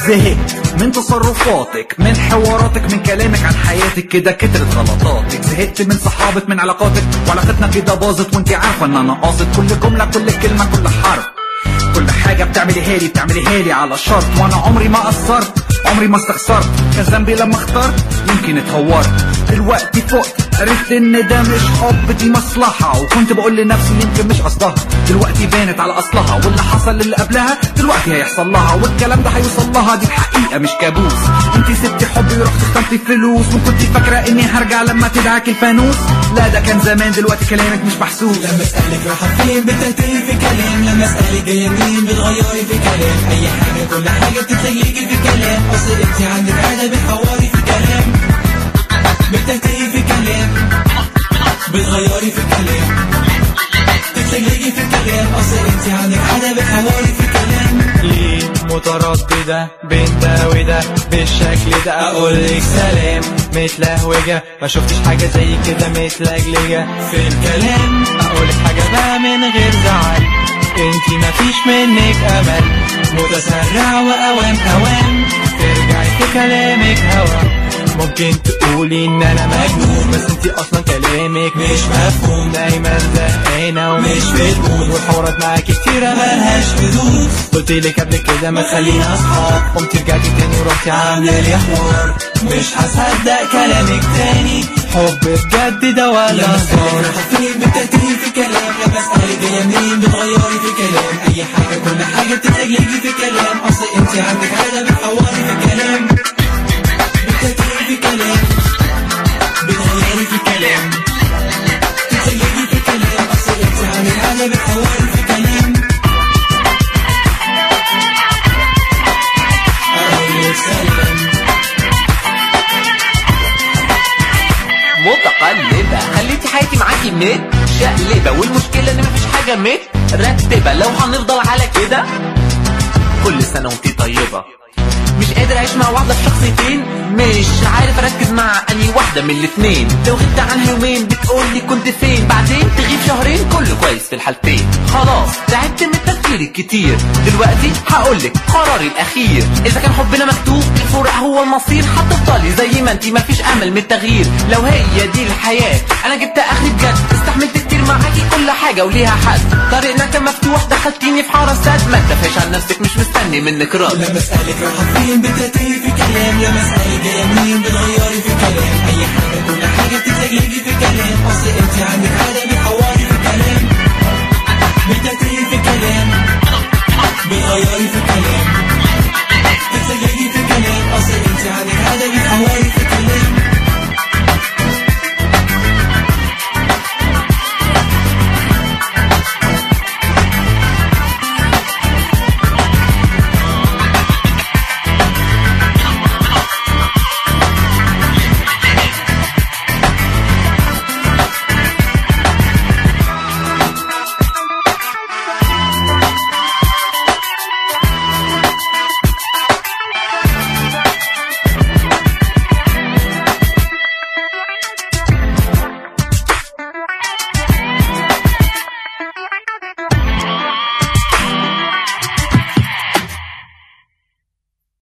زهقت من تصرفاتك من حواراتك من كلامك عن حياتك كده كترت غلطاتك زهقت من صحابك من علاقاتك وعلاقتنا كده باظت وانت عارفه ان انا قاصد كل جمله كل كلمه كل حرف كل حاجه بتعمليها لي بتعمليها لي على شرط وانا عمري ما قصرت عمري ما استخسرت كان ذنبي لما اخترت يمكن اتهورت دلوقتي فقت عرفت ان ده مش حب دي مصلحة وكنت بقول لنفسي يمكن مش قصدها دلوقتي بانت على اصلها واللي حصل للي قبلها دلوقتي هيحصل لها والكلام ده هيوصل لها دي الحقيقة مش كابوس انتي سبتي حبي ورحتي اخترتي فلوس وكنتي فاكرة اني هرجع لما تدعك الفانوس لا ده كان زمان دلوقتي كلامك مش محسوس لما اسألك رايحة فين بتنتهي في كلام لما اسألك جاية منين بتغيري في كلام أي حاجة كل حاجة بتتلجلجي في كلام أصل انت عندك عادة بتحوري في كلام بتنتهي في كلام بتغيري في كلام بتتلجلجي في كلام أصل انت عندك عادة بتحوري في كلام ليه مترددة بين ده وده بالشكل ده اقولك سلام متلهوجة ما شفتش حاجة زي كده متلجلجة في الكلام اقولك حاجة بقى من غير زعل انتي مفيش منك امل متسرع واوام اوام ترجعي في كلامك هوا ممكن تقولي ان انا مجنون بس انتي اصلا كلامك مش مفهوم دايما زهقانة ومش في المود والحوارات معاكي كتيرة ملهاش حدود قلت لك قبل كده ما تخلينا اصحاب قمت رجعتي تاني ورحتي عاملة لي حوار مش هصدق كلامك تاني حب بجد ده ولا لما اسألك هزار رايحة فين بتنتهي في كلام لما اسألك جاية منين بتغيري في كلام أي حاجة كل حاجة بتتلجلجي في كلام أصل انت عندك عادة بتحوري في كلام بتنتهي في كلام بتغيري في كلام بتتلجلجي في كلام أصل انت عندك عادة بتحوري في كلام أقولك سلام متقلبة خليتي حياتي معاكي مت شقلبة والمشكلة ان مفيش حاجة مت رتبة لو هنفضل على كده كل سنة وانتي طيبة مش قادر اعيش مع واحدة في شخصيتين مش عارف اركز مع اني واحدة من الاتنين لو غبت عنها يومين بتقولي كنت فين بعدين تغيب شهرين كله كويس في الحالتين خلاص تعبت من التفكير الكتير دلوقتي هقولك قراري الاخير اذا كان حبنا مكتوب الفراق هو المصير هتفضلي زي ما انتي مفيش امل من التغيير لو هي دي الحياة انا جبت اخري بجد استحملت كتير معاكي كل حاجة وليها حد طريقنا كان مفتوح دخلتيني في حارة سد ما تدافعش عن نفسك مش مستني منك رد لما اسألك رايحة فين بتنتهي في كلام لما اسألك جاية منين بتغيري في كلام أي حاجة كل حاجة بتتلجلجي في كلام أصل انت عندك عادة